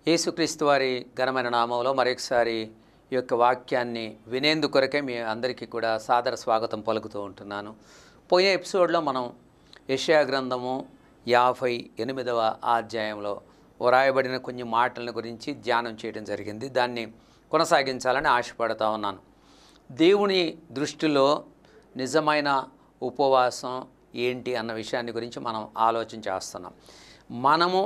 యేసుక్రీస్తు వారి ఘనమైన నామంలో మరొకసారి ఈ యొక్క వాక్యాన్ని వినేందు కొరకే మీ అందరికీ కూడా సాదర స్వాగతం పలుకుతూ ఉంటున్నాను పోయిన ఎపిసోడ్లో మనం యెషయా గ్రంథము యాభై ఎనిమిదవ అధ్యాయంలో వ్రాయబడిన కొన్ని మాటల గురించి ధ్యానం చేయడం జరిగింది దాన్ని కొనసాగించాలని ఆశపడతా ఉన్నాను దేవుని దృష్టిలో నిజమైన ఉపవాసం ఏంటి అన్న విషయాన్ని గురించి మనం ఆలోచన చేస్తున్నాం మనము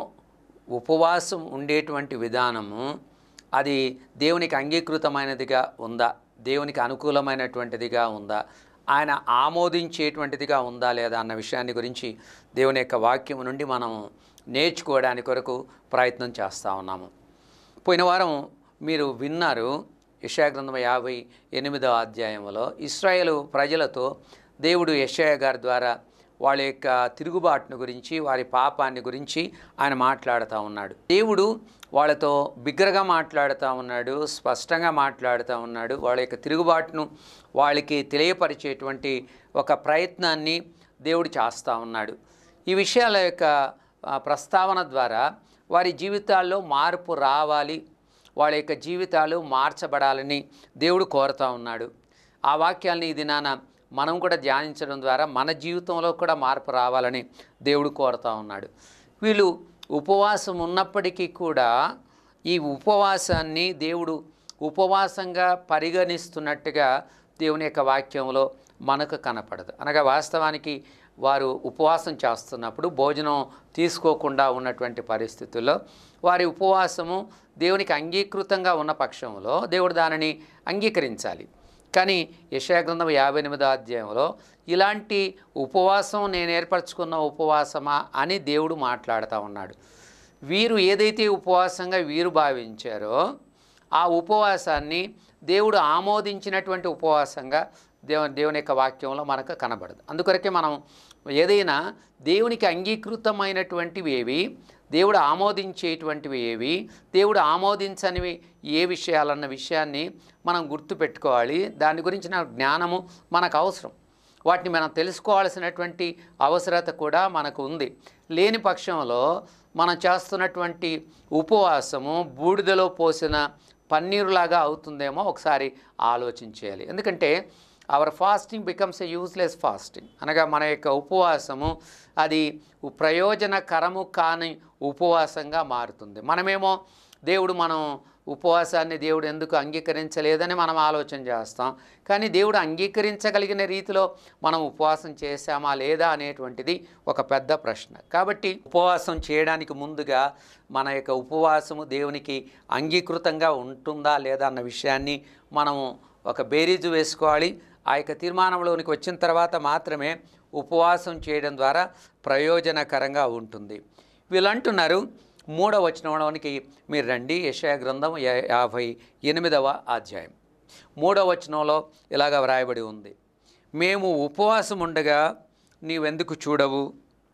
ఉపవాసం ఉండేటువంటి విధానము అది దేవునికి అంగీకృతమైనదిగా ఉందా దేవునికి అనుకూలమైనటువంటిదిగా ఉందా ఆయన ఆమోదించేటువంటిదిగా ఉందా లేదా అన్న విషయాన్ని గురించి దేవుని యొక్క వాక్యం నుండి మనం నేర్చుకోవడానికి కొరకు ప్రయత్నం చేస్తూ ఉన్నాము పోయిన వారం మీరు విన్నారు యశాగ్రంథం యాభై ఎనిమిదవ అధ్యాయంలో ఇస్రాయేలు ప్రజలతో దేవుడు యషయ గారి ద్వారా వాళ్ళ యొక్క తిరుగుబాటును గురించి వారి పాపాన్ని గురించి ఆయన మాట్లాడుతూ ఉన్నాడు దేవుడు వాళ్ళతో బిగ్గరగా మాట్లాడుతూ ఉన్నాడు స్పష్టంగా మాట్లాడుతూ ఉన్నాడు వాళ్ళ యొక్క తిరుగుబాటును వాళ్ళకి తెలియపరిచేటువంటి ఒక ప్రయత్నాన్ని దేవుడు చేస్తూ ఉన్నాడు ఈ విషయాల యొక్క ఆ, ప్రస్తావన ద్వారా వారి జీవితాల్లో మార్పు రావాలి వాళ్ళ యొక్క జీవితాలు మార్చబడాలని దేవుడు కోరుతూ ఉన్నాడు ఆ వాక్యాల్ని ఈ దినాన మనం కూడా ధ్యానించడం ద్వారా మన జీవితంలో కూడా మార్పు రావాలని దేవుడు కోరుతూ ఉన్నాడు వీళ్ళు ఉపవాసం ఉన్నప్పటికీ కూడా ఈ ఉపవాసాన్ని దేవుడు ఉపవాసంగా పరిగణిస్తున్నట్టుగా దేవుని యొక్క వాక్యంలో మనకు కనపడదు అనగా వాస్తవానికి వారు ఉపవాసం చేస్తున్నప్పుడు భోజనం తీసుకోకుండా ఉన్నటువంటి పరిస్థితుల్లో వారి ఉపవాసము దేవునికి అంగీకృతంగా ఉన్న పక్షంలో దేవుడు దానిని అంగీకరించాలి కానీ యశాగ్రంథం యాభై ఎనిమిదో అధ్యాయంలో ఇలాంటి ఉపవాసం నేను ఏర్పరచుకున్న ఉపవాసమా అని దేవుడు మాట్లాడుతూ ఉన్నాడు వీరు ఏదైతే ఉపవాసంగా వీరు భావించారో ఆ ఉపవాసాన్ని దేవుడు ఆమోదించినటువంటి ఉపవాసంగా దేవు దేవుని యొక్క వాక్యంలో మనకు కనబడదు అందుకొరకే మనం ఏదైనా దేవునికి అంగీకృతమైనటువంటివి ఏవి దేవుడు ఆమోదించేటువంటివి ఏవి దేవుడు ఆమోదించనివి ఏ విషయాలన్న విషయాన్ని మనం గుర్తుపెట్టుకోవాలి దాని గురించిన జ్ఞానము మనకు అవసరం వాటిని మనం తెలుసుకోవాల్సినటువంటి అవసరత కూడా మనకు ఉంది లేని పక్షంలో మనం చేస్తున్నటువంటి ఉపవాసము బూడిదలో పోసిన పన్నీరులాగా అవుతుందేమో ఒకసారి ఆలోచించేయాలి ఎందుకంటే our fasting becomes a useless fasting అనగా మన యొక్క ఉపవాసము అది ప్రయోజనకరము కాని ఉపవాసంగా మారుతుంది మనమేమో దేవుడు మనం ఉపవాసాన్ని దేవుడు ఎందుకు అంగీకరించలేదని మనం ఆలోచన చేస్తాం కానీ దేవుడు అంగీకరించగలిగిన రీతిలో మనం ఉపవాసం చేశామా లేదా అనేటువంటిది ఒక పెద్ద ప్రశ్న కాబట్టి ఉపవాసం చేయడానికి ముందుగా మన యొక్క ఉపవాసము దేవునికి అంగీకృతంగా ఉంటుందా లేదా అన్న విషయాన్ని మనము ఒక బేరీజు వేసుకోవాలి ఆ యొక్క తీర్మానంలోనికి వచ్చిన తర్వాత మాత్రమే ఉపవాసం చేయడం ద్వారా ప్రయోజనకరంగా ఉంటుంది వీళ్ళు అంటున్నారు మూడవ వచనంలోనికి మీరు రండి యశయ గ్రంథం యా- యాభై ఎనిమిదవ అధ్యాయం మూడవ వచనంలో ఇలాగ వ్రాయబడి ఉంది మేము ఉపవాసం ఉండగా నీవెందుకు చూడవు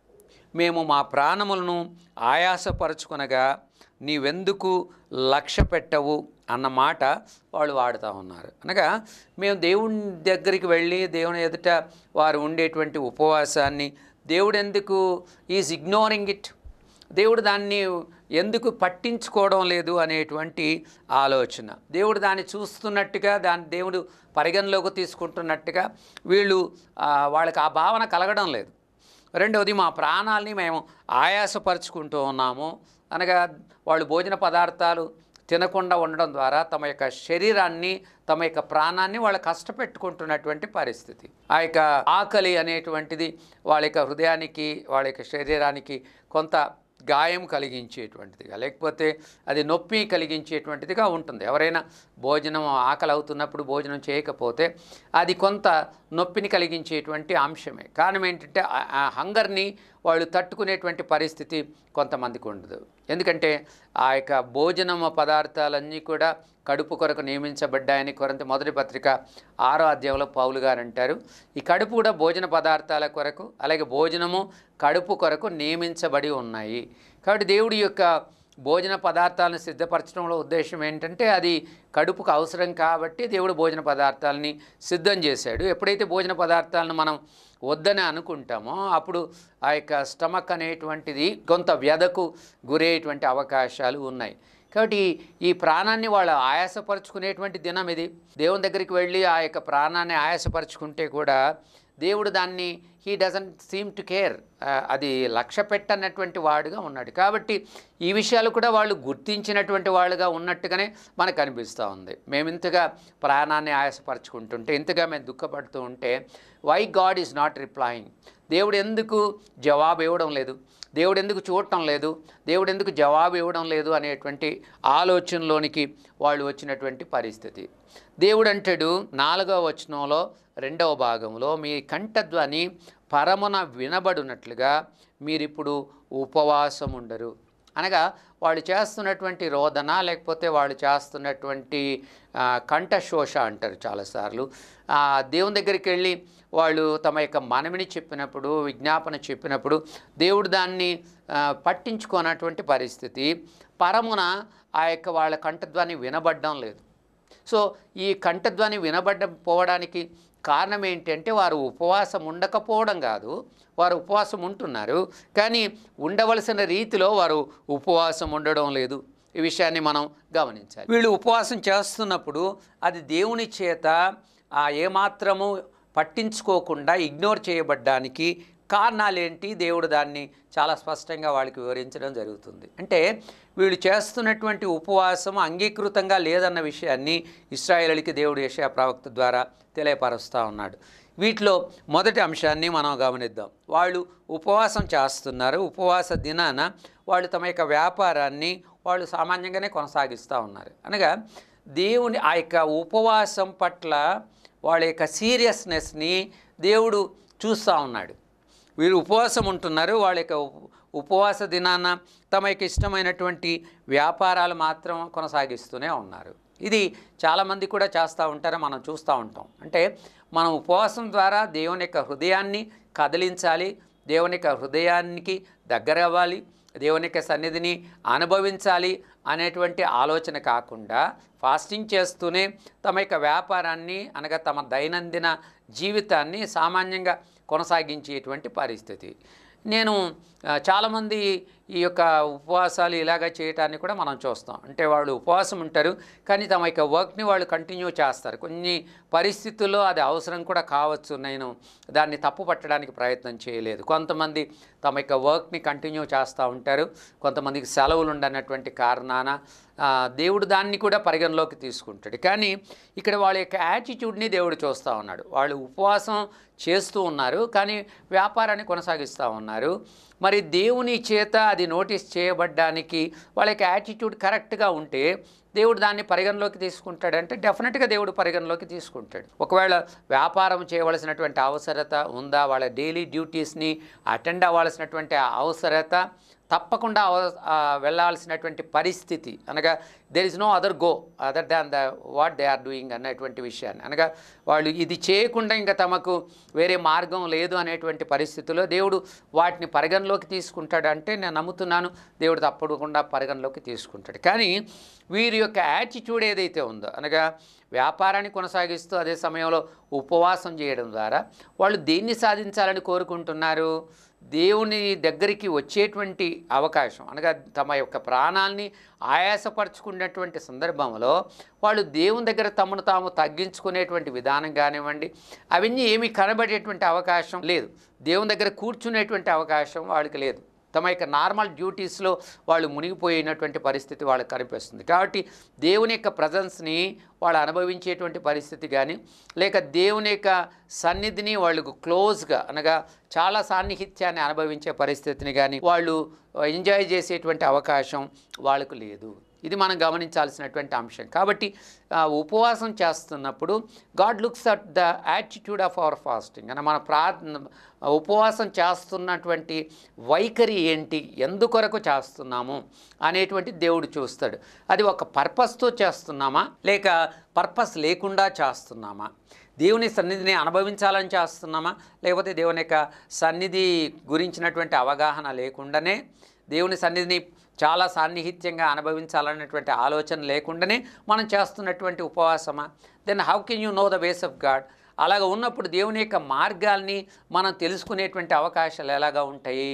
మేము మా ప్రాణములను ఆయాసపరచుకొనగా నీవెందుకు లక్ష్య పెట్టవు అన్న మాట వాళ్ళు వాడుతూ ఉన్నారు అనగా మేము దేవుని దగ్గరికి వెళ్ళి దేవుని ఎదుట వారు ఉండేటువంటి ఉపవాసాన్ని దేవుడు ఎందుకు ఈజ్ ఇగ్నోరింగ్ ఇట్ దేవుడు దాన్ని ఎందుకు పట్టించుకోవడం లేదు అనేటువంటి ఆలోచన దేవుడు దాన్ని చూస్తున్నట్టుగా దాన్ని దేవుడు పరిగణలోకి తీసుకుంటున్నట్టుగా వీళ్ళు ఆ, వాళ్ళకి ఆ భావన కలగడం లేదు రెండవది మా ప్రాణాలని మేము ఆయాసపరుచుకుంటూ ఉన్నాము అనగా వాళ్ళు భోజన పదార్థాలు తినకుండా ఉండడం ద్వారా తమ యొక్క శరీరాన్ని తమ యొక్క ప్రాణాన్ని వాళ్ళు కష్టపెట్టుకుంటున్నటువంటి పరిస్థితి ఆ యొక్క ఆకలి అనేటువంటిది వాళ్ళ యొక్క హృదయానికి వాళ్ళ యొక్క శరీరానికి కొంత గాయం కలిగించేటువంటిదిగా లేకపోతే అది నొప్పి కలిగించేటువంటిదిగా ఉంటుంది ఎవరైనా భోజనం ఆకలి అవుతున్నప్పుడు భోజనం చేయకపోతే అది కొంత నొప్పిని కలిగించేటువంటి అంశమే కారణం ఏంటంటే ఆ- ఆ హంగర్ని వాళ్ళు తట్టుకునేటువంటి పరిస్థితి కొంతమందికి ఉండదు ఎందుకంటే ఆ యొక్క భోజనం పదార్థాలన్నీ కూడా కడుపు కొరకు నియమించబడ్డాయని కొరంత మొదటి పత్రిక ఆరో అధ్యాయంలో పౌలు గారు అంటారు ఈ కడుపు కూడా భోజన పదార్థాల కొరకు అలాగే భోజనము కడుపు కొరకు నియమించబడి ఉన్నాయి కాబట్టి దేవుడి యొక్క భోజన పదార్థాలను సిద్ధపరచడంలో ఉద్దేశం ఏంటంటే అది కడుపుకు అవసరం కాబట్టి దేవుడు భోజన పదార్థాలని సిద్ధం చేశాడు ఎప్పుడైతే భోజన పదార్థాలను మనం వద్దని అనుకుంటామో అప్పుడు ఆ యొక్క స్టమక్ అనేటువంటిది కొంత వ్యధకు గురయ్యేటువంటి అవకాశాలు ఉన్నాయి కాబట్టి ఈ ప్రాణాన్ని వాళ్ళు ఆయాసపరుచుకునేటువంటి దినం ఇది దేవుని దగ్గరికి వెళ్ళి ఆ యొక్క ప్రాణాన్ని ఆయాసపరుచుకుంటే కూడా దేవుడు దాన్ని he doesn't seem to care అది లక్ష్య పెట్టనటువంటి వాడుగా ఉన్నాడు కాబట్టి ఈ విషయాలు కూడా వాళ్ళు గుర్తించినటువంటి వాళ్ళుగా ఉన్నట్టుగానే మనకు అనిపిస్తూ ఉంది మేము ఇంతగా ప్రాణాన్ని ఆయాసపరచుకుంటుంటే ఇంతగా మేము దుఃఖపడుతూ ఉంటే why God is not replying దేవుడు ఎందుకు జవాబు ఇవ్వడం లేదు దేవుడు ఎందుకు చూడటం లేదు దేవుడు ఎందుకు జవాబు ఇవ్వడం లేదు అనేటువంటి ఆలోచనలోనికి వాళ్ళు వచ్చినటువంటి పరిస్థితి దేవుడు అంటాడు నాలుగవ వచనంలో రెండవ భాగంలో మీ కంఠధ్వని పరమున వినబడినట్లుగా మీరిప్పుడు ఉపవాసం ఉండరు అనగా వాళ్ళు చేస్తున్నటువంటి రోదన లేకపోతే వాళ్ళు చేస్తున్నటువంటి ఆ, కంఠశోష అంటారు చాలాసార్లు ఆ, దేవుని దగ్గరికి వెళ్ళి వాళ్ళు తమ యొక్క మనవిని చెప్పినప్పుడు విజ్ఞాపన చెప్పినప్పుడు దేవుడు దాన్ని ఆ, పట్టించుకోనటువంటి పరిస్థితి పరమున ఆ యొక్క వాళ్ళ కంఠధ్వని వినబడడం లేదు సో ఈ కంఠధ్వని వినబడకపోవడానికి కారణం ఏంటంటే వారు ఉపవాసం ఉండకపోవడం కాదు వారు ఉపవాసం ఉంటున్నారు కానీ ఉండవలసిన రీతిలో వారు ఉపవాసం ఉండడం లేదు ఈ విషయాన్ని మనం గమనించాలి వీళ్ళు ఉపవాసం చేస్తున్నప్పుడు అది దేవుని చేత ఆ ఏమాత్రము పట్టించుకోకుండా ఇగ్నోర్ చేయబడ్డానికి కారణాలేంటి దేవుడు దాన్ని చాలా స్పష్టంగా వాళ్ళకి వివరించడం జరుగుతుంది అంటే వీళ్ళు చేస్తున్నటువంటి ఉపవాసం అంగీకృతంగా లేదన్న విషయాన్ని ఇస్రాయేలీకి దేవుడు యెషయా ప్రవక్త ద్వారా తెలియపరుస్తూ ఉన్నాడు వీటిలో మొదటి అంశాన్ని మనం గమనిద్దాం వాళ్ళు ఉపవాసం చేస్తున్నారు ఉపవాస దినాన వాళ్ళు తమ యొక్క వ్యాపారాన్ని వాళ్ళు సామాన్యంగానే కొనసాగిస్తూ ఉన్నారు అనగా దేవుని ఆ యొక్క ఉపవాసం పట్ల వాళ్ళ యొక్క సీరియస్నెస్ని దేవుడు చూస్తూ ఉన్నాడు వీరు ఉపవాసం ఉంటున్నారు వాళ్ళ యొక్క ఉప్- ఉపవాస దినాన తమ యొక్క ఇష్టమైనటువంటి వ్యాపారాలు మాత్రం కొనసాగిస్తూనే ఉన్నారు ఇది చాలామంది కూడా చేస్తూ ఉంటారో మనం చూస్తూ ఉంటాం అంటే మనం ఉపవాసం ద్వారా దేవుని యొక్క హృదయాన్ని కదిలించాలి దేవుని యొక్క హృదయానికి దగ్గర అవ్వాలి దేవుని యొక్క సన్నిధిని అనుభవించాలి అనేటువంటి ఆలోచన కాకుండా ఫాస్టింగ్ చేస్తూనే తమ యొక్క వ్యాపారాన్ని అనగా తమ దైనందిన జీవితాన్ని సామాన్యంగా కొనసాగించేటువంటి పరిస్థితి నేను ఆ, చాలామంది ఈ యొక్క ఉపవాసాలు ఇలాగ చేయటాన్ని కూడా మనం చూస్తాం అంటే వాళ్ళు ఉపవాసం ఉంటారు కానీ తమ యొక్క వర్క్ని వాళ్ళు కంటిన్యూ చేస్తారు కొన్ని పరిస్థితుల్లో అది అవసరం కూడా కావచ్చు నేను దాన్ని తప్పు పట్టడానికి ప్రయత్నం చేయలేదు కొంతమంది తమ యొక్క వర్క్ని కంటిన్యూ చేస్తూ ఉంటారు కొంతమందికి సెలవులు ఉండనటువంటి కారణాన ఆ, దేవుడు దాన్ని కూడా పరిగణలోకి తీసుకుంటాడు కానీ ఇక్కడ వాళ్ళ యొక్క యాటిట్యూడ్ని దేవుడు చూస్తూ ఉన్నాడు వాళ్ళు ఉపవాసం చేస్తూ ఉన్నారు కానీ వ్యాపారాన్ని కొనసాగిస్తూ ఉన్నారు మరి దేవుని చేత అది నోటీస్ చేయబడ్డానికి వాళ్ళ యొక్క యాటిట్యూడ్ కరెక్ట్గా ఉంటే దేవుడు దాన్ని పరిగణలోకి తీసుకుంటాడంటే డెఫినెట్గా దేవుడు పరిగణలోకి తీసుకుంటాడు ఒకవేళ వ్యాపారం చేయవలసినటువంటి అవసరత ఉందా వాళ్ళ డైలీ డ్యూటీస్ని అటెండ్ అవ్వాల్సినటువంటి అవసరత తప్పకుండా అవ- ఆ, వెళ్ళాల్సినటువంటి పరిస్థితి అనగా there is no other go other than the what they are doing అన్నటువంటి విషయాన్ని అనగా వాళ్ళు ఇది చేయకుండా ఇంకా తమకు వేరే మార్గం లేదు అనేటువంటి పరిస్థితిలో దేవుడు వాటిని పరిగణలోకి తీసుకుంటాడు అంటే నేను నమ్ముతున్నాను దేవుడు తప్పకుండా పరిగణలోకి తీసుకుంటాడు కానీ వీరి యొక్క యాటిట్యూడ్ ఏదైతే ఉందో అనగా వ్యాపారాన్ని కొనసాగిస్తూ అదే సమయంలో ఉపవాసం చేయడం ద్వారా వాళ్ళు దేన్ని సాధించాలని కోరుకుంటున్నారు దేవుని దగ్గరికి వచ్చేటువంటి అవకాశం అనగా తమ యొక్క ప్రాణాల్ని ఆయాసపరుచుకున్నటువంటి సందర్భంలో వాళ్ళు దేవుని దగ్గర తమను తాము తగ్గించుకునేటువంటి విధానం కానివ్వండి అవన్నీ ఏమీ కనబడేటువంటి అవకాశం లేదు దేవుని దగ్గర కూర్చునేటువంటి అవకాశం వాళ్ళకి లేదు తమ యొక్క నార్మల్ డ్యూటీస్లో వాళ్ళు మునిగిపోయినటువంటి పరిస్థితి వాళ్ళకి కనిపిస్తుంది కాబట్టి దేవుని యొక్క ప్రజెన్స్ని వాళ్ళు అనుభవించేటువంటి పరిస్థితి కానీ లేక దేవుని యొక్క సన్నిధిని వాళ్ళకు క్లోజ్గా అనగా చాలా సాన్నిహిత్యాన్ని అనుభవించే పరిస్థితిని కానీ వాళ్ళు ఎంజాయ్ చేసేటువంటి అవకాశం వాళ్ళకు లేదు ఇది మనం గమనించాల్సినటువంటి అంశం కాబట్టి ఆ, ఉపవాసం చేస్తున్నప్పుడు God looks at the attitude of our fasting అని మన ప్రార్థన ఉపవాసం చేస్తున్నటువంటి వైఖరి ఏంటి ఎందుకొరకు చేస్తున్నాము అనేటువంటి దేవుడు చూస్తాడు అది ఒక పర్పస్తో చేస్తున్నామా లేక పర్పస్ లేకుండా చేస్తున్నామా దేవుని సన్నిధిని అనుభవించాలని చేస్తున్నామా లేకపోతే దేవుని యొక్క సన్నిధి గురించినటువంటి అవగాహన లేకుండానే దేవుని సన్నిధిని చాలా సాన్నిహిత్యంగా అనుభవించాలనేటువంటి ఆలోచన లేకుండానే మనం చేస్తున్నటువంటి ఉపవాసమా then how can you know the ways of God అలాగ ఉన్నప్పుడు దేవుని యొక్క మార్గాల్ని మనం తెలుసుకునేటువంటి అవకాశాలు ఎలాగా ఉంటాయి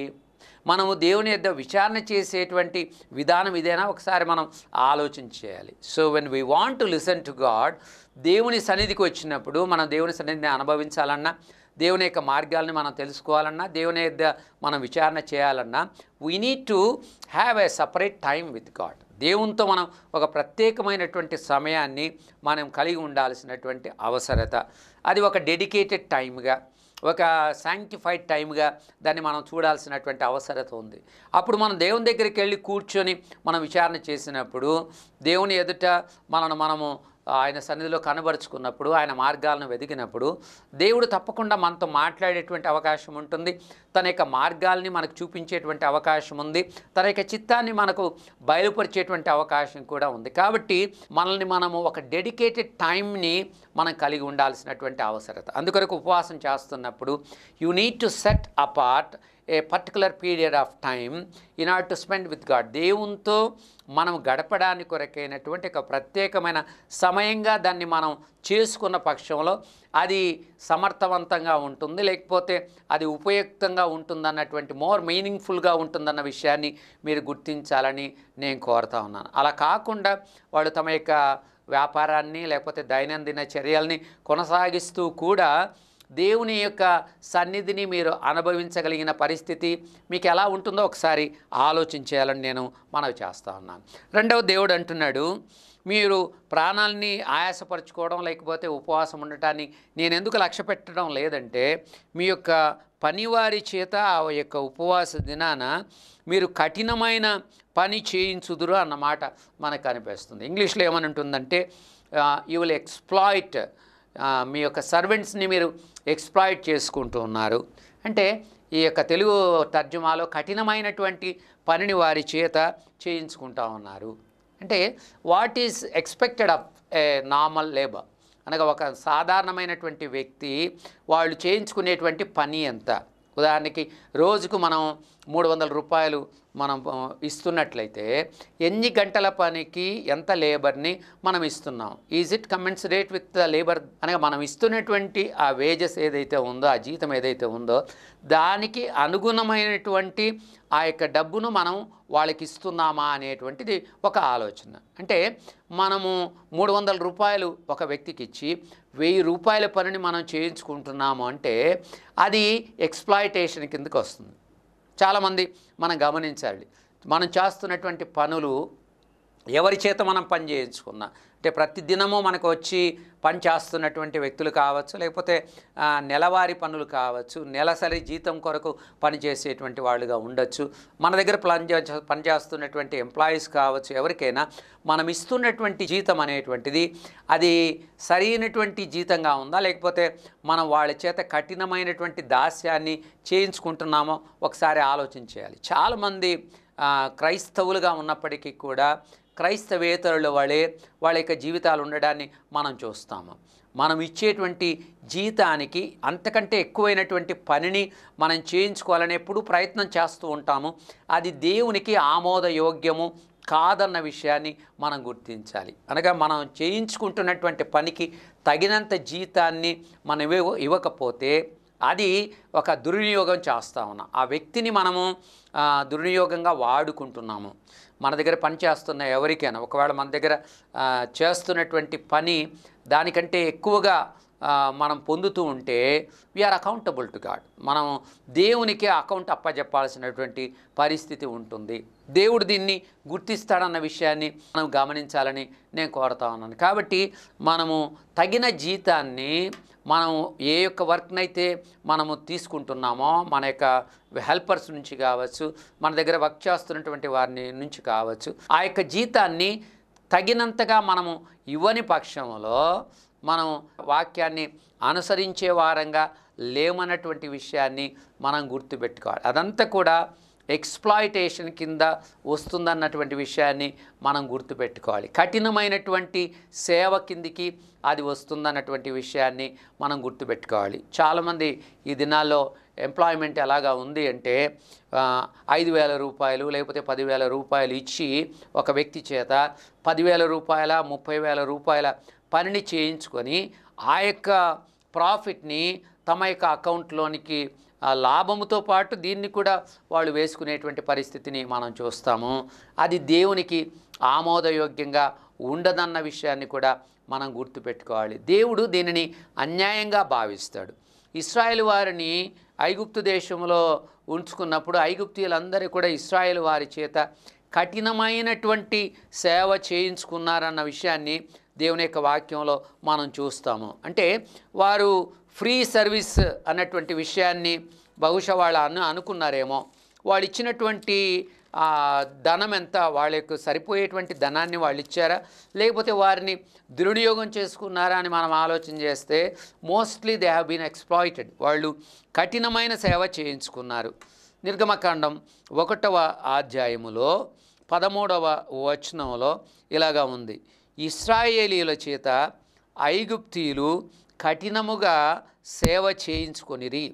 మనము దేవుని యొద్ద విచారణ చేసేటువంటి విధానం ఇదేనా ఒకసారి మనం ఆలోచన చేయాలి so when we want to listen to God దేవుని సన్నిధికి వచ్చినప్పుడు మనం దేవుని సన్నిధిని అనుభవించాలన్నా దేవుని యొక్క మార్గాల్ని మనం తెలుసుకోవాలన్నా దేవుని యొద్ద మనం విచారణ చేయాలన్నా we need to have a separate time with God దేవునితో మనం ఒక ప్రత్యేకమైనటువంటి సమయాన్ని మనం కలిగి ఉండాల్సినటువంటి అవసరత అది ఒక డెడికేటెడ్ టైంగా ఒక శాంక్టిఫైడ్ టైంగా దాన్ని మనం చూడాల్సినటువంటి అవసరత ఉంది అప్పుడు మనం దేవుని దగ్గరికి వెళ్ళి కూర్చొని మనం విచారణ చేసినప్పుడు దేవుని ఎదుట మనను మనము ఆయన సన్నిధిలో కనబరుచుకున్నప్పుడు ఆయన మార్గాలను వెతికినప్పుడు దేవుడు తప్పకుండా మనతో మాట్లాడేటువంటి అవకాశం ఉంటుంది తన యొక్క మార్గాల్ని మనకు చూపించేటువంటి అవకాశం ఉంది తన యొక్క చిత్తాన్ని మనకు బయలుపరిచేటువంటి అవకాశం కూడా ఉంది కాబట్టి మనల్ని మనము ఒక డెడికేటెడ్ టైంని మనం కలిగి ఉండాల్సినటువంటి అవసరత అందుకొరకు ఉపవాసం చేస్తున్నప్పుడు you need to set apart a particular period of time in order to spend with God దేవునితో మనం గడపడానికి కొరకైనటువంటి ఒక ప్రత్యేకమైన సమయంగా దాన్ని మనం చేసుకున్న పక్షంలో అది సమర్థవంతంగా ఉంటుంది లేకపోతే అది ఉపయుక్తంగా ఉంటుందన్నటువంటి మోర్ మీనింగ్ఫుల్గా ఉంటుందన్న విషయాన్ని మీరు గుర్తించాలని నేను కోరుతా ఉన్నాను అలా కాకుండా వాళ్ళు తమ యొక్క వ్యాపారాన్ని లేకపోతే దైనందిన చర్యల్ని కొనసాగిస్తూ కూడా దేవుని యొక్క సన్నిధిని మీరు అనుభవించగలిగిన పరిస్థితి మీకు ఎలా ఉంటుందో ఒకసారి ఆలోచించేయాలని నేను మనవి చేస్తా ఉన్నాను రెండవ దేవుడు అంటున్నాడు మీరు ప్రాణాలని ఆయాసపరచుకోవడం లేకపోతే ఉపవాసం ఉండటాన్ని నేను ఎందుకు లక్ష్య పెట్టడం లేదంటే మీ యొక్క పనివారి చేత ఆ యొక్క ఉపవాస దినాన మీరు కఠినమైన పని చేయించుదురు అన్నమాట మనకు అనిపిస్తుంది ఇంగ్లీష్లో ఏమని ఉంటుందంటే యూ విల్ ఎక్స్ప్లాయిట్ మీ యొక్క సర్వెంట్స్ని మీరు ఎక్స్ప్లాయిట్ చేసుకుంటూ ఉన్నారు అంటే ఈ యొక్క తెలుగు తర్జుమాలో కఠినమైనటువంటి పనిని వారి చేత చేయించుకుంటా ఉన్నారు అంటే what is expected of a normal labour అనగా ఒక సాధారణమైనటువంటి వ్యక్తి వాళ్ళు చేయించుకునేటువంటి పని ఎంత ఉదాహరణకి రోజుకు మనం మూడు వందల రూపాయలు మనం ఆ, ఇస్తున్నట్లయితే ఎన్ని గంటల పనికి ఎంత లేబర్ని మనం ఇస్తున్నాం is it commensurate with the labour అనగా మనం ఇస్తున్నటువంటి ఆ వేజెస్ ఏదైతే ఉందో ఆ జీతం ఏదైతే ఉందో దానికి అనుగుణమైనటువంటి ఆ యొక్క డబ్బును మనం వాళ్ళకి ఇస్తున్నామా అనేటువంటిది ఒక ఆలోచన అంటే మనము మూడు వందల రూపాయలు ఒక వ్యక్తికి ఇచ్చి వెయ్యి రూపాయల పనిని మనం చేయించుకుంటున్నాము అంటే అది ఎక్స్ప్లాయిటేషన్ కిందకి వస్తుంది చాలామంది మనం గమనించాలి మనం చేస్తున్నటువంటి పనులు ఎవరి చేత మనం పని చేయించుకున్నా అంటే ప్రతి దినము మనకు వచ్చి పని చేస్తున్నటువంటి వ్యక్తులు కావచ్చు లేకపోతే ఆ, నెలవారీ పనులు కావచ్చు నెలసరి జీతం కొరకు పని చేసేటువంటి వాళ్ళుగా ఉండొచ్చు మన దగ్గర పని చే పని చేస్తున్నటువంటి ఎంప్లాయీస్ కావచ్చు ఎవరికైనా మనం ఇస్తున్నటువంటి జీతం అనేటువంటిది అది సరైనటువంటి జీతంగా ఉందా లేకపోతే మనం వాళ్ళ చేత కఠినమైనటువంటి దాస్యాన్ని చేయించుకుంటున్నామో ఒకసారి ఆలోచించేయాలి చాలామంది ఆ, క్రైస్తవులుగా ఉన్నప్పటికీ కూడా క్రైస్తవేతరుల వలె వాళ్ళ యొక్క జీవితాలు ఉండడాన్ని మనం చూస్తాము మనం ఇచ్చేటువంటి జీతానికి అంతకంటే ఎక్కువైనటువంటి పనిని మనం చేయించుకోవాలని ఎప్పుడూ ప్రయత్నం చేస్తూ ఉంటాము అది దేవునికి ఆమోదయోగ్యము కాదన్న విషయాన్ని మనం గుర్తించాలి అనగా మనం చేయించుకుంటున్నటువంటి పనికి తగినంత జీతాన్ని మనం ఇవ్వ ఇవ్వకపోతే అది ఒక దుర్వినియోగం చేస్తా ఉన్నాం ఆ వ్యక్తిని మనము ఆ, దుర్వినియోగంగా వాడుకుంటున్నాము మన దగ్గర పని చేస్తున్న ఎవరికైనా ఒకవేళ మన దగ్గర ఆ, చేస్తున్నటువంటి పని దానికంటే ఎక్కువగా ఆ, మనం పొందుతూ ఉంటే వీఆర్ అకౌంటబుల్ టు గాడ్ మనం దేవునికి అకౌంట్ అప్పజెప్పాల్సినటువంటి పరిస్థితి ఉంటుంది దేవుడు దీన్ని గుర్తిస్తాడన్న విషయాన్ని మనం గమనించాలని నేను కోరుతా ఉన్నాను కాబట్టి మనము తగిన జీతాన్ని మనం ఏ యొక్క వర్క్నైతే మనము తీసుకుంటున్నామో మన యొక్క హెల్పర్స్ నుంచి కావచ్చు మన దగ్గర వర్క్ చేస్తున్నటువంటి వారిని నుంచి కావచ్చు ఆ యొక్క జీతాన్ని తగినంతగా మనము ఇవ్వని పక్షంలో మనం వాక్యాన్ని అనుసరించే వారంగా లేమన్నటువంటి విషయాన్ని మనం గుర్తుపెట్టుకోవాలి అదంతా కూడా ఎక్స్ప్లాయిటేషన్ కింద వస్తుందన్నటువంటి విషయాన్ని మనం గుర్తుపెట్టుకోవాలి కఠినమైనటువంటి సేవ కిందికి అది వస్తుందన్నటువంటి విషయాన్ని మనం గుర్తుపెట్టుకోవాలి చాలామంది ఈ దినాల్లో ఎంప్లాయ్మెంట్ ఎలాగా ఉంది అంటే ఆ, ఐదు వేల రూపాయలు లేకపోతే పదివేల రూపాయలు ఇచ్చి ఒక వ్యక్తి చేత పదివేల రూపాయల ముప్పై వేల రూపాయల పనిని చేయించుకొని ఆ యొక్క ప్రాఫిట్ని తమ యొక్క అకౌంట్లోనికి ఆ లాభముతో పాటు దీన్ని కూడా వాళ్ళు వేసుకునేటువంటి పరిస్థితిని మనం చూస్తాము అది దేవునికి ఆమోదయోగ్యంగా ఉండదన్న విషయాన్ని కూడా మనం గుర్తుపెట్టుకోవాలి దేవుడు దీనిని అన్యాయంగా భావిస్తాడు ఇస్రాయేల్ వారిని ఐగుప్తు దేశంలో ఉంచుకున్నప్పుడు ఐగుప్తీయులందరూ కూడా ఇస్రాయేల్ వారి చేత కఠినమైనటువంటి సేవ చేయించుకున్నారన్న విషయాన్ని దేవుని యొక్క వాక్యంలో మనం చూస్తాము అంటే వారు ఫ్రీ సర్వీస్ అన్నటువంటి విషయాన్ని బహుశా వాళ్ళు అను అనుకున్నారేమో వాళ్ళు ఇచ్చినటువంటి ఆ ధనం ఎంత వాళ్ళకు సరిపోయేటువంటి ధనాన్ని వాళ్ళు ఇచ్చారా లేకపోతే వారిని దుర్వినియోగం చేసుకున్నారా అని మనం ఆలోచన చేస్తే mostly they have been exploited వాళ్ళు కఠినమైన సేవ చేయించుకున్నారు నిర్గమకాండం ఒకటవ అధ్యాయములో పదమూడవ వచనంలో ఇలాగా ఉంది ఇస్రాయేలీల చేత ఐగుప్తీయులు కఠినముగా సేవ చేయించుకొనిరి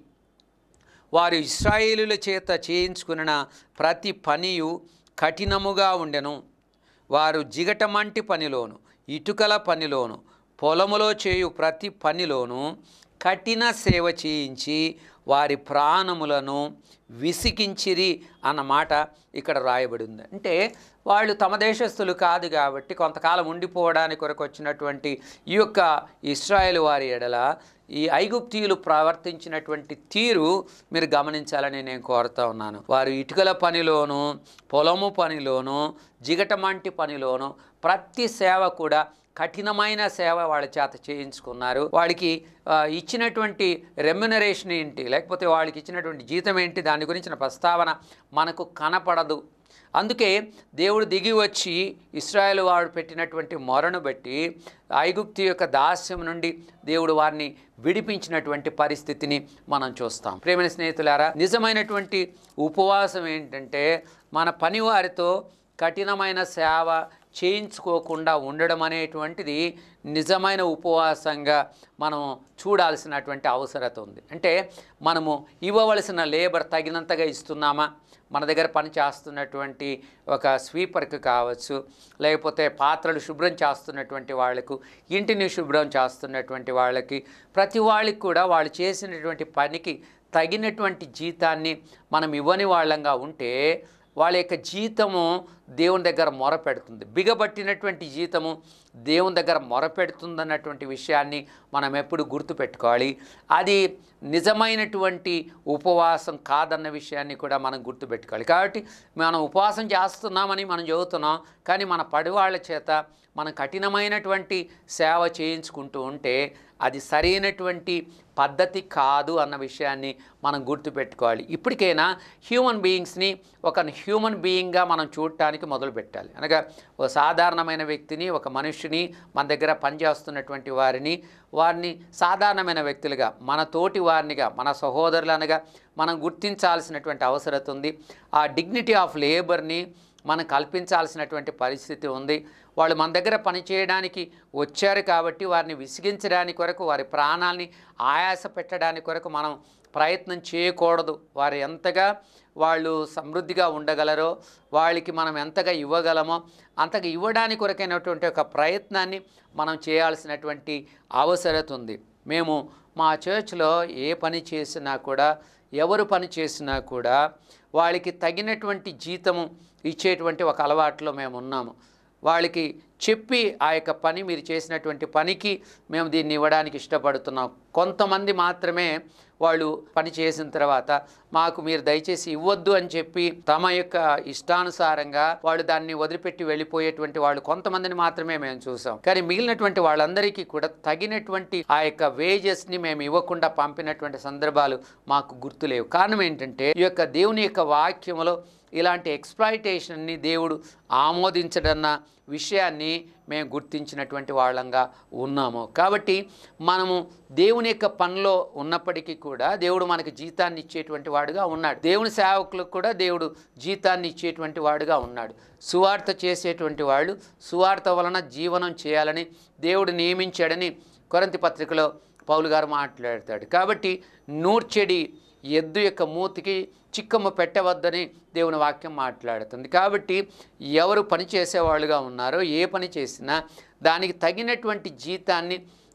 వారు ఇస్రాయేలుల చేత చేయించుకున్న ప్రతి పనియు కఠినముగా ఉండెను వారు జిగటమంటి పనిలోను ఇటుకల పనిలోను పొలములో చేయు ప్రతి పనిలోను కఠిన సేవ చేయించి వారి ప్రాణములను విసికించిరి అన్న మాట ఇక్కడ రాయబడి ఉంది అంటే వాళ్ళు తమ దేశస్థులు కాదు కాబట్టి కొంతకాలం ఉండిపోవడానికి కొరకు వచ్చినటువంటి ఈ యొక్క ఇస్రాయేల్ వారి ఎడల ఈ ఐగుప్తీయులు ప్రవర్తించినటువంటి తీరు మీరు గమనించాలని నేను కోరుతా ఉన్నాను వారు ఇటుకల పనిలోను పొలము పనిలోను జిగటమంటి పనిలోను ప్రతి సేవ కూడా కఠినమైన సేవ వాళ్ళ చేత చేయించుకున్నారు వాళ్ళకి ఆ, ఇచ్చినటువంటి రెమ్యునరేషన్ ఏంటి లేకపోతే వాళ్ళకి ఇచ్చినటువంటి జీతం ఏంటి దాని గురించిన ప్రస్తావన మనకు కనపడదు అందుకే దేవుడు దిగి వచ్చి ఇస్రాయేల్ వాడు పెట్టినటువంటి మొరను బట్టి ఐగుప్తు యొక్క దాస్యం నుండి దేవుడు వారిని విడిపించినటువంటి పరిస్థితిని మనం చూస్తాం ప్రేమైన స్నేహితులారా నిజమైనటువంటి ఉపవాసం ఏంటంటే మన పనివారితో కఠినమైన సేవ చేయించుకోకుండా ఉండడం అనేటువంటిది నిజమైన ఉపవాసంగా మనం చూడాల్సినటువంటి అవసరత ఉంది అంటే మనము ఇవ్వవలసిన లేబర్ తగినంతగా ఇస్తున్నామా మన దగ్గర పని చేస్తున్నటువంటి ఒక స్వీపర్కి కావచ్చు లేకపోతే పాత్రలు శుభ్రం చేస్తున్నటువంటి వాళ్ళకు ఇంటిని శుభ్రం చేస్తున్నటువంటి వాళ్ళకి ప్రతి వాళ్ళకి కూడా వాళ్ళు చేసినటువంటి పనికి తగినటువంటి జీతాన్ని మనం ఇవ్వని వాళ్ళంగా ఉంటే వాళ్ళ యొక్క జీతము దేవుని దగ్గర మొరపెడుతుంది బిగబట్టినటువంటి జీతము దేవుని దగ్గర మొరపెడుతుందన్నటువంటి విషయాన్ని మనం ఎప్పుడు గుర్తుపెట్టుకోవాలి అది నిజమైనటువంటి ఉపవాసం కాదన్న విషయాన్ని కూడా మనం గుర్తుపెట్టుకోవాలి కాబట్టి మనం ఉపవాసం చేస్తున్నామని మనం చెబుతున్నాం కానీ మన పడివాళ్ళ చేత మనం కఠినమైనటువంటి సేవ చేయించుకుంటూ ఉంటే అది సరైనటువంటి పద్ధతి కాదు అన్న విషయాన్ని మనం గుర్తుపెట్టుకోవాలి ఇప్పటికైనా హ్యూమన్ బీయింగ్స్ని ఒక హ్యూమన్ బీయింగ్గా మనం చూడటానికి మొదలు పెట్టాలి అనగా ఒక సాధారణమైన వ్యక్తిని ఒక మనుష్యుని మన దగ్గర పనిచేస్తున్నటువంటి వారిని వారిని సాధారణమైన వ్యక్తులుగా మన తోటి వారినిగా మన సహోదరులనగా మనం గుర్తించాల్సినటువంటి అవసరత ఉంది ఆ డిగ్నిటీ ఆఫ్ లేబర్ని మనం కల్పించాల్సినటువంటి పరిస్థితి ఉంది వాళ్ళు మన దగ్గర పనిచేయడానికి వచ్చారు కాబట్టి వారిని విసిగించడానికి కొరకు వారి ప్రాణాలని ఆయాస పెట్టడానికి కొరకు మనం ప్రయత్నం చేయకూడదు వారు ఎంతగా వాళ్ళు సమృద్ధిగా ఉండగలరో వాళ్ళకి మనం ఎంతగా ఇవ్వగలమో అంతగా ఇవ్వడానికి కొరకైనటువంటి ఒక ప్రయత్నాన్ని మనం చేయాల్సినటువంటి అవసరత ఉంది మేము మా చర్చ్లో ఏ పని చేసినా కూడా ఎవరు పని చేసినా కూడా వాళ్ళకి తగినటువంటి జీతము ఇచ్చేటువంటి ఒక అలవాట్లో మేము ఉన్నాము వాళ్ళకి చెప్పి ఆ యొక్క పని మీరు చేసినటువంటి పనికి మేము దీన్ని ఇవ్వడానికి ఇష్టపడుతున్నాం కొంతమంది మాత్రమే వాళ్ళు పని చేసిన తర్వాత మాకు మీరు దయచేసి ఇవ్వద్దు అని చెప్పి తమ యొక్క ఇష్టానుసారంగా వాళ్ళు దాన్ని వదిలిపెట్టి వెళ్ళిపోయేటువంటి వాళ్ళు కొంతమందిని మాత్రమే మేము చూసాం కానీ మిగిలినటువంటి వాళ్ళందరికీ కూడా తగినటువంటి ఆ యొక్క వేజెస్ని మేము ఇవ్వకుండా పంపినటువంటి సందర్భాలు మాకు గుర్తులేవు కారణం ఏంటంటే ఈ యొక్క దేవుని యొక్క వాక్యములో ఇలాంటి ఎక్స్ప్లాయిటేషన్ని దేవుడు ఆమోదించడన్న విషయాన్ని మేము గుర్తించినటువంటి వాళ్ళంగా ఉన్నాము కాబట్టి మనము దేవుని యొక్క పనిలో ఉన్నప్పటికీ కూడా దేవుడు మనకి జీతాన్ని ఇచ్చేటువంటి వాడుగా ఉన్నాడు దేవుని సేవకులకు కూడా దేవుడు జీతాన్ని ఇచ్చేటువంటి వాడుగా ఉన్నాడు సువార్త చేసేటువంటి వాళ్ళు సువార్త వలన జీవనం చేయాలని దేవుడు నియమించాడని కొరంతి పత్రికలో పౌలు గారు మాట్లాడతాడు కాబట్టి నూర్చెడి ఎద్దు యొక్క మూతికి చిక్కమ్మ పెట్టవద్దని దేవుని వాక్యం మాట్లాడుతుంది కాబట్టి ఎవరు పని చేసేవాళ్ళుగా ఉన్నారో ఏ పని చేసినా దానికి తగినటువంటి జీతాన్ని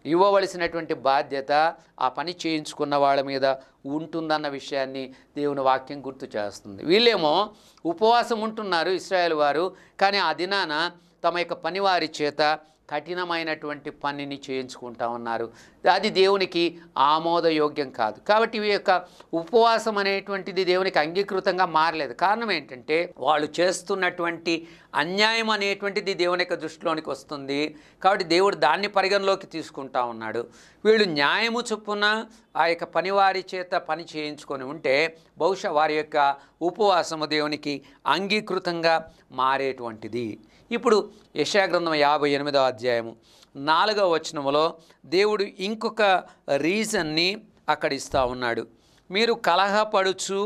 ఇవ్వవలసినటువంటి బాధ్యత ఆ పని చేయించుకున్న వాళ్ళ మీద ఉంటుందన్న విషయాన్ని దేవుని వాక్యం గుర్తు చేస్తుంది వీళ్ళేమో ఉపవాసం ఉంటున్నారు ఇస్రాయేల్ వారు కానీ ఆ దినాన తమ యొక్క పనివారి చేత కఠినమైనటువంటి పనిని చేయించుకుంటా ఉన్నారు అది దేవునికి ఆమోదయోగ్యం కాదు కాబట్టి ఈ యొక్క ఉపవాసం అనేటువంటిది దేవునికి అంగీకృతంగా మారలేదు కారణం ఏంటంటే వాళ్ళు చేస్తున్నటువంటి అన్యాయం అనేటువంటిది దేవుని యొక్క దృష్టిలోనికి వస్తుంది కాబట్టి దేవుడు దాన్ని పరిగణలోకి తీసుకుంటా ఉన్నాడు వీళ్ళు న్యాయము చొప్పున ఆ యొక్క పనివారి చేత పని చేయించుకొని ఉంటే బహుశా వారి యొక్క ఉపవాసము దేవునికి అంగీకృతంగా మారేటువంటిది ఇప్పుడు యశాగ్రంథం యాభై ఎనిమిదో అధ్యాయము నాలుగవ వచనములో దేవుడు ఇంకొక రీజన్ని అక్కడ ఇస్తూ ఉన్నాడు మీరు కలహపడుచు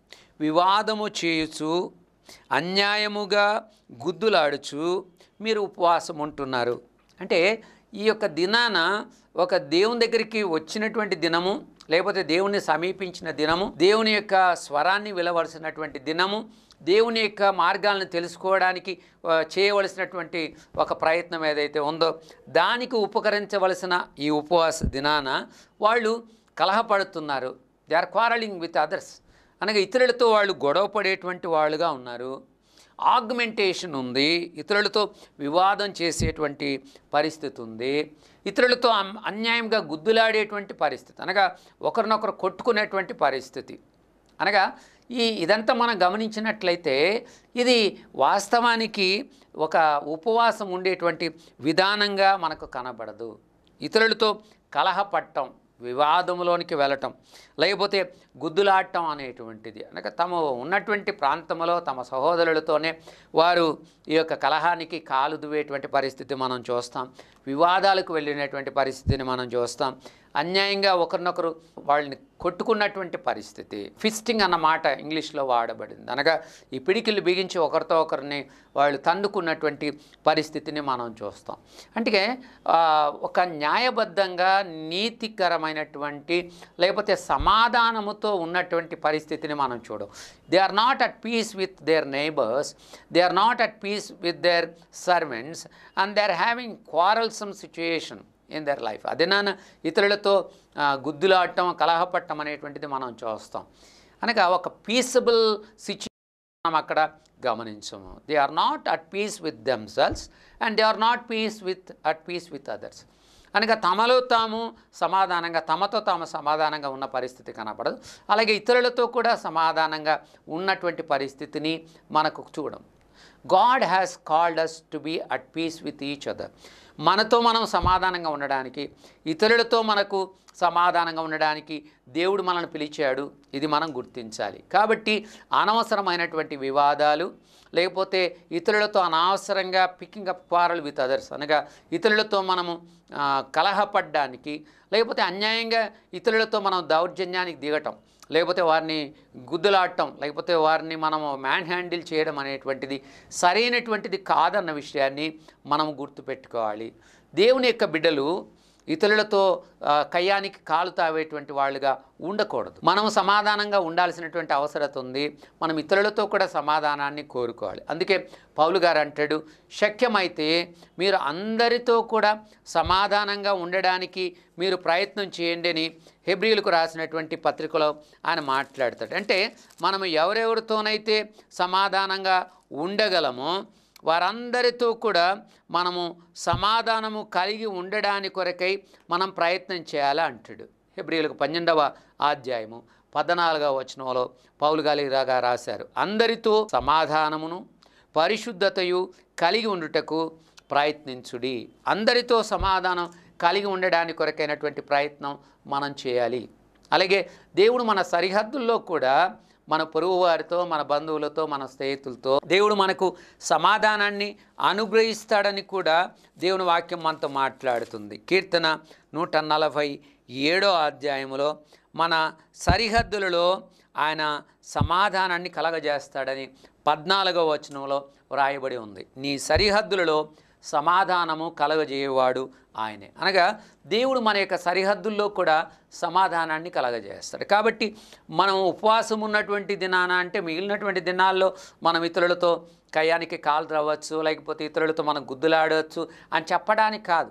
వివాదము చేయుచు అన్యాయముగా గుద్దులాడుచు మీరు ఉపవాసం ఉంటున్నారు అంటే ఈ యొక్క దినాన ఒక దేవుని దగ్గరికి వచ్చినటువంటి దినము లేకపోతే దేవుణ్ణి సమీపించిన దినము దేవుని యొక్క స్వరాన్ని విలవలసినటువంటి దినము దేవుని యొక్క మార్గాలను తెలుసుకోవడానికి ఆ, చేయవలసినటువంటి ఒక ప్రయత్నం ఏదైతే ఉందో దానికి ఉపకరించవలసిన ఈ ఉపవాస దినాన వాళ్ళు కలహపడుతున్నారు they are quarrelling with others అనగా ఇతరులతో వాళ్ళు గొడవ పడేటువంటి వాళ్ళుగా ఉన్నారు ఆగ్మెంటేషన్ ఉంది ఇతరులతో వివాదం చేసేటువంటి పరిస్థితి ఉంది ఇతరులతో అం- అన్యాయంగా గుద్దులాడేటువంటి పరిస్థితి అనగా ఒకరినొకరు కొట్టుకునేటువంటి పరిస్థితి అనగా ఈ ఇదంతా మనం గమనించినట్లయితే ఇది వాస్తవానికి ఒక ఉపవాసం ఉండేటువంటి విధానంగా మనకు కనబడదు ఇతరులతో కలహపడటం వివాదంలోనికి వెళ్ళటం లేకపోతే గుద్దులాడటం అనేటువంటిది అనగా తమ ఉన్నటువంటి ప్రాంతంలో తమ సహోదరులతోనే వారు ఈ యొక్క కలహానికి కాలు దువ్వేటువంటి పరిస్థితి మనం చూస్తాం వివాదాలకు వెళ్ళినటువంటి పరిస్థితిని మనం చూస్తాం అన్యాయంగా ఒకరినొకరు వాళ్ళని కొట్టుకున్నటువంటి పరిస్థితి ఫిస్టింగ్ అన్న మాట ఇంగ్లీష్లో వాడబడింది అనగా ఈ పిడికిళ్ళు బిగించి ఒకరితో ఒకరిని వాళ్ళు తన్నుకున్నటువంటి పరిస్థితిని మనం చూస్తాం అంటే ఆ, ఒక న్యాయబద్ధంగా నీతికరమైనటువంటి లేకపోతే సమాధానముతో ఉన్నటువంటి పరిస్థితిని మనం చూడం they are not at peace with their neighbours they are not at peace with their servants and they are having quarrelsome situation in their life అదే నాన్న ఇతరులతో ఆ, గుద్దులాడటం కలహపడటం అనేటువంటిది మనం చూస్తాం అనగా ఒక పీసబుల్ సిచ్యుయేషన్ మనం అక్కడ గమనించము they are not at peace with themselves and they are not peace with at peace with others అనగా తమలో తాము సమాధానంగా తమతో తాము సమాధానంగా ఉన్న పరిస్థితి కనపడదు అలాగే ఇతరులతో కూడా సమాధానంగా ఉన్నటువంటి పరిస్థితిని మనకు చూడం God has called us to be at peace with each other మనతో మనం సమాధానంగా ఉండడానికి ఇతరులతో మనకు సమాధానంగా ఉండడానికి దేవుడు మనల్ని పిలిచాడు ఇది మనం గుర్తించాలి కాబట్టి అనవసరమైనటువంటి వివాదాలు లేకపోతే ఇతరులతో అనవసరంగా picking up quarrel with others అనగా ఇతరులతో మనము ఆ, కలహపడ్డానికి లేకపోతే అన్యాయంగా ఇతరులతో మనం దౌర్జన్యానికి దిగటం లేకపోతే వారిని గుద్దులాడటం లేకపోతే వారిని మనము మ్యాన్ హ్యాండిల్ చేయడం అనేటువంటిది సరైనటువంటిది కాదన్న విషయాన్ని మనం గుర్తుపెట్టుకోవాలి దేవుని యొక్క బిడ్డలు ఇతరులతో ఆ, కయ్యానికి కాలు తావేటువంటి వాళ్ళుగా ఉండకూడదు మనం సమాధానంగా ఉండాల్సినటువంటి అవసరత ఉంది మనం ఇతరులతో కూడా సమాధానాన్ని కోరుకోవాలి అందుకే పౌలు గారు అంటాడు శక్యమైతే మీరు అందరితో కూడా సమాధానంగా ఉండడానికి మీరు ప్రయత్నం చేయండి అని హెబ్రియులకు రాసినటువంటి పత్రికలో ఆయన మాట్లాడతాడు అంటే మనం ఎవరెవరితోనైతే సమాధానంగా ఉండగలమో వారందరితో కూడా మనము సమాధానము కలిగి ఉండడానికి కొరకై మనం ప్రయత్నం చేయాలా అంటాడు హెబ్రియులకు పన్నెండవ అధ్యాయము పద్నాలుగవ వచనంలో పౌలు గాలిరాగా రాశారు అందరితో సమాధానమును పరిశుద్ధతయు కలిగి ఉండుటకు ప్రయత్నించుడి అందరితో సమాధానం కలిగి ఉండడానికి కొరకైనటువంటి ప్రయత్నం మనం చేయాలి అలాగే దేవుడు మన సరిహద్దుల్లో కూడా మన పొరుగు వారితో మన బంధువులతో మన స్నేహితులతో దేవుడు మనకు సమాధానాన్ని అనుగ్రహిస్తాడని కూడా దేవుని వాక్యం మనతో మాట్లాడుతుంది కీర్తన నూట నలభై ఏడో అధ్యాయములో మన సరిహద్దులలో ఆయన సమాధానాన్ని కలగజేస్తాడని పద్నాలుగో వచనంలో వ్రాయబడి ఉంది నీ సరిహద్దులలో సమాధానము కలగజేయవాడు ఆయనే అనగా దేవుడు మన యొక్క సరిహద్దుల్లో కూడా సమాధానాన్ని కలగజేస్తాడు కాబట్టి మనం ఉపవాసం ఉన్నటువంటి దినాన అంటే మిగిలినటువంటి దినాల్లో మనం ఇతరులతో కయ్యానికి కాలు రవ్వచ్చు లేకపోతే ఇతరులతో మనం గుద్దులాడవచ్చు అని చెప్పడానికి కాదు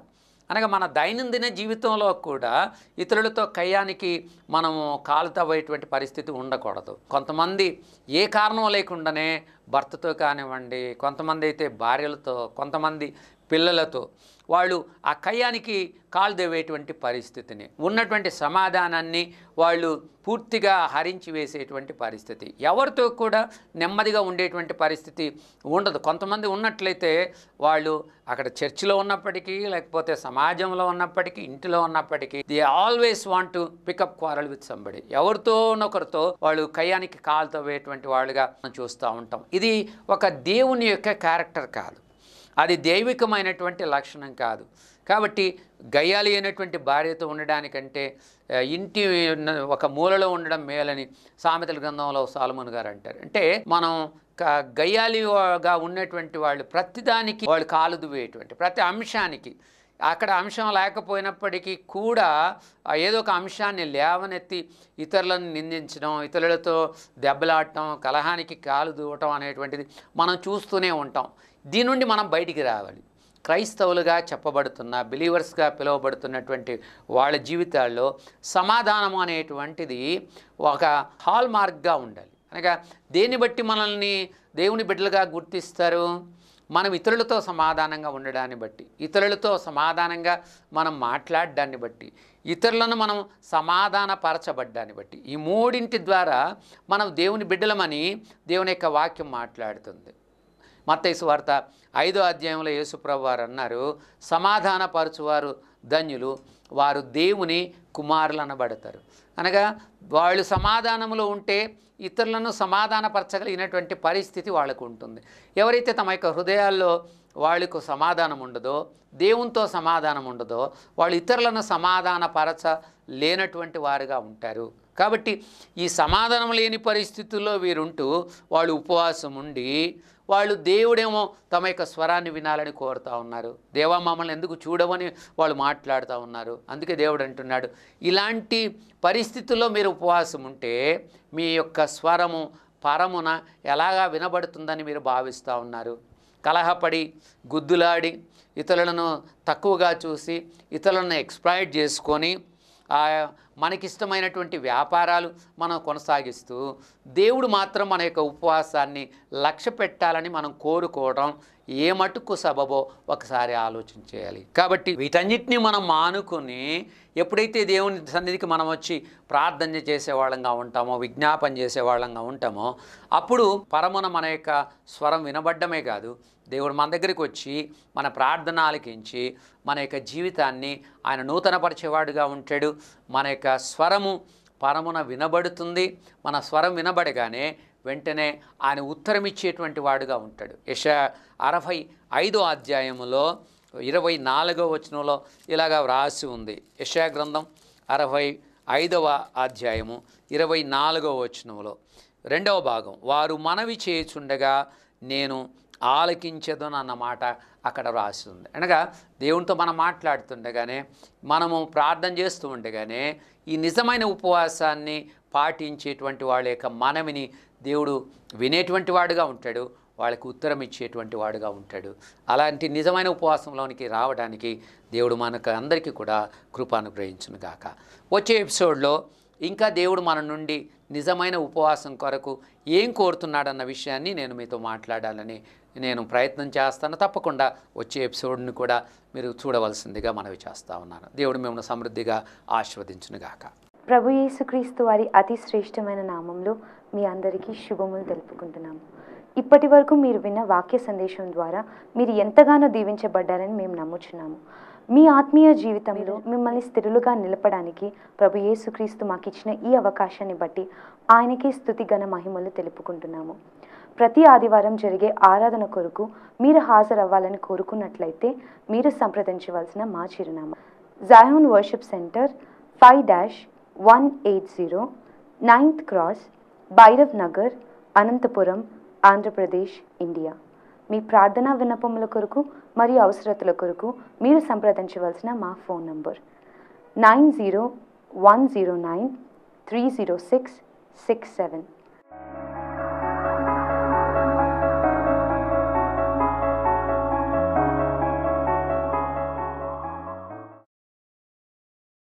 అనగా మన దైనందిన జీవితంలో కూడా ఇతరులతో కయ్యానికి మనము కాలు తవ్వేటువంటి పరిస్థితి ఉండకూడదు కొంతమంది ఏ కారణం లేకుండానే భర్తతో కానివ్వండి కొంతమంది అయితే భార్యలతో కొంతమంది పిల్లలతో వాళ్ళు ఆ కయ్యానికి కాలు దేవేటువంటి పరిస్థితిని ఉన్నటువంటి సమాధానాన్ని వాళ్ళు పూర్తిగా హరించి వేసేటువంటి పరిస్థితి ఎవరితో కూడా నెమ్మదిగా ఉండేటువంటి పరిస్థితి ఉండదు కొంతమంది ఉన్నట్లయితే వాళ్ళు అక్కడ చర్చిలో ఉన్నప్పటికీ లేకపోతే సమాజంలో ఉన్నప్పటికీ ఇంటిలో ఉన్నప్పటికీ they always want to pick up quarrel with somebody ఎవరితోనొకరితో వాళ్ళు కయ్యానికి కాలుతో వేటువంటి వాళ్ళుగా మనం చూస్తూ ఉంటాం ఇది ఒక దేవుని యొక్క క్యారెక్టర్ కాదు అది దైవికమైనటువంటి లక్షణం కాదు కాబట్టి గయ్యాలి అయినటువంటి భార్యతో ఉండడానికంటే ఆ, ఇంటి ఉన్న ఒక మూలలో ఉండడం మేలని సామెతల గ్రంథంలో సాలమన్ గారు అంటారు అంటే మనం క- గయ్యాలిగా ఉన్నటువంటి వాళ్ళు ప్రతిదానికి వాళ్ళు కాలు దువ్వేటువంటి ప్రతి అంశానికి అక్కడ అంశం లేకపోయినప్పటికీ కూడా ఆ ఏదో ఒక అంశాన్ని లేవనెత్తి ఇతరులను నిందించడం ఇతరులతో దెబ్బలాడటం కలహానికి కాలు దూవటం అనేటువంటిది మనం చూస్తూనే ఉంటాం దీని నుండి మనం బయటికి రావాలి క్రైస్తవులుగా చెప్పబడుతున్న బిలీవర్స్గా పిలువబడుతున్నటువంటి వాళ్ళ జీవితాల్లో సమాధానం అనేటువంటిది ఒక హాల్ మార్క్గా ఉండాలి అనగా దేన్ని బట్టి మనల్ని దేవుని బిడ్డలుగా గుర్తిస్తారు మనం ఇతరులతో సమాధానంగా ఉండడాన్ని బట్టి ఇతరులతో సమాధానంగా మనం మాట్లాడడాన్ని బట్టి ఇతరులను మనం సమాధానపరచబడ్డాన్ని బట్టి ఈ మూడింటి ద్వారా మనం దేవుని బిడ్డలమని దేవుని యొక్క వాక్యం మాట్లాడుతుంది మత్తయి వార్త ఐదో అధ్యాయంలో యేసుప్రభు వారు అన్నారు సమాధానపరచువారు ధన్యులు వారు దేవుని కుమారులు అనబడతారు అనగా వాళ్ళు సమాధానంలో ఉంటే ఇతరులను సమాధానపరచగలిగినటువంటి పరిస్థితి వాళ్ళకు ఉంటుంది ఎవరైతే తమ యొక్క హృదయాల్లో వాళ్ళకు సమాధానం ఉండదో దేవునితో సమాధానం ఉండదో వాళ్ళు ఇతరులను సమాధానపరచ లేనటువంటి వారుగా ఉంటారు కాబట్టి ఈ సమాధానం లేని పరిస్థితుల్లో వీరుంటూ వాళ్ళు ఉపవాసం ఉండి వాళ్ళు దేవుడేమో తమ యొక్క స్వరాన్ని వినాలని కోరుతా ఉన్నారు దేవా మమ్మల్ని ఎందుకు చూడవని వాళ్ళు మాట్లాడుతూ ఉన్నారు అందుకే దేవుడు అంటున్నాడు ఇలాంటి పరిస్థితుల్లో మీరు ఉపవాసం ఉంటే మీ యొక్క స్వరము పరమున ఎలాగా వినబడుతుందని మీరు భావిస్తూ ఉన్నారు కలహపడి గుద్దులాడి ఇతరులను తక్కువగా చూసి ఇతరులను ఎక్స్ప్లాయిట్ చేసుకొని ఆ మనకిష్టమైనటువంటి వ్యాపారాలు మనం కొనసాగిస్తూ దేవుడు మాత్రం మన యొక్క ఉపవాసాన్ని లక్ష్య పెట్టాలని మనం కోరుకోవడం ఏ మటుకు సబబో ఒకసారి ఆలోచన చేయాలి కాబట్టి వీటన్నిటిని మనం మానుకొని ఎప్పుడైతే దేవుని సన్నిధికి మనం వచ్చి ప్రార్థన చేసేవాళ్ళంగా ఉంటామో విజ్ఞాపన చేసేవాళ్ళంగా ఉంటామో అప్పుడు పరమున మన యొక్క స్వరం వినబడ్డమే కాదు దేవుడు మన దగ్గరికి వచ్చి మన ప్రార్థన ఆలకించి మన యొక్క జీవితాన్ని ఆయన నూతనపరిచేవాడుగా ఉంటాడు మన యొక్క స్వరము పరమున వినబడుతుంది మన స్వరం వినబడగానే వెంటనే ఆయన ఉత్తరం ఇచ్చేటువంటి వాడుగా ఉంటాడు యశ అరవై ఐదో అధ్యాయములో ఇరవై నాలుగో వచనంలో ఇలాగా వ్రాసి ఉంది యశా గ్రంథం అరవై ఐదవ అధ్యాయము ఇరవై నాలుగవ వచనంలో రెండవ భాగం వారు మనవి చేయుచుండగా నేను ఆలకించదు అన్న మాట అక్కడ రాసి ఉంది అనగా దేవునితో మనం మాట్లాడుతుండగానే మనము ప్రార్థన చేస్తూ ఉండగానే ఈ నిజమైన ఉపవాసాన్ని పాటించేటువంటి వాళ్ళ యొక్క మనవిని దేవుడు వినేటువంటి వాడుగా ఉంటాడు వాళ్ళకి ఉత్తరం ఇచ్చేటువంటి వాడుగా ఉంటాడు అలాంటి నిజమైన ఉపవాసంలోనికి రావడానికి దేవుడు మనకు అందరికీ కూడా కృప అనుగ్రహించును గాక వచ్చే ఎపిసోడ్లో ఇంకా దేవుడు మన నుండి నిజమైన ఉపవాసం కొరకు ఏం కోరుతున్నాడన్న విషయాన్ని నేను మీతో మాట్లాడాలని నేను ప్రయత్నం చేస్తాను తప్పకుండా వచ్చే ఎపిసోడ్ని కూడా మీరు చూడవలసిందిగా మనవి చేస్తా ఉన్నాను దేవుడు మిమ్మల్ని సమృద్ధిగా ఆశీర్వదించునుగాక ప్రభు యేసుక్రీస్తు వారి అతి శ్రేష్టమైన నామంలో మీ అందరికీ శుభములు తెలుపుకుంటున్నాము ఇప్పటి వరకు మీరు విన్న వాక్య సందేశం ద్వారా మీరు ఎంతగానో దీవించబడ్డారని మేము నమ్ముచున్నాము మీ ఆత్మీయ జీవితంలో మిమ్మల్ని స్థిరులుగా నిలపడానికి ప్రభు యేసుక్రీస్తు మాకు ఇచ్చిన ఈ అవకాశాన్ని బట్టి ఆయనకే స్థుతి ఘన మహిమలు తెలుపుకుంటున్నాము ప్రతి ఆదివారం జరిగే ఆరాధన కొరకు మీరు హాజరవ్వాలని కోరుకున్నట్లయితే మీరు సంప్రదించవలసిన మా చిరునామా Zion worship centre five dash one eight zero ninth cross Bhairav Nagar Anantapuram Andhra Pradesh India మీ ప్రార్థనా విన్నపముల కొరకు మరియు అవసరతల కొరకు మీరు సంప్రదించవలసిన మా phone number nine zero one zero nine three zero six six seven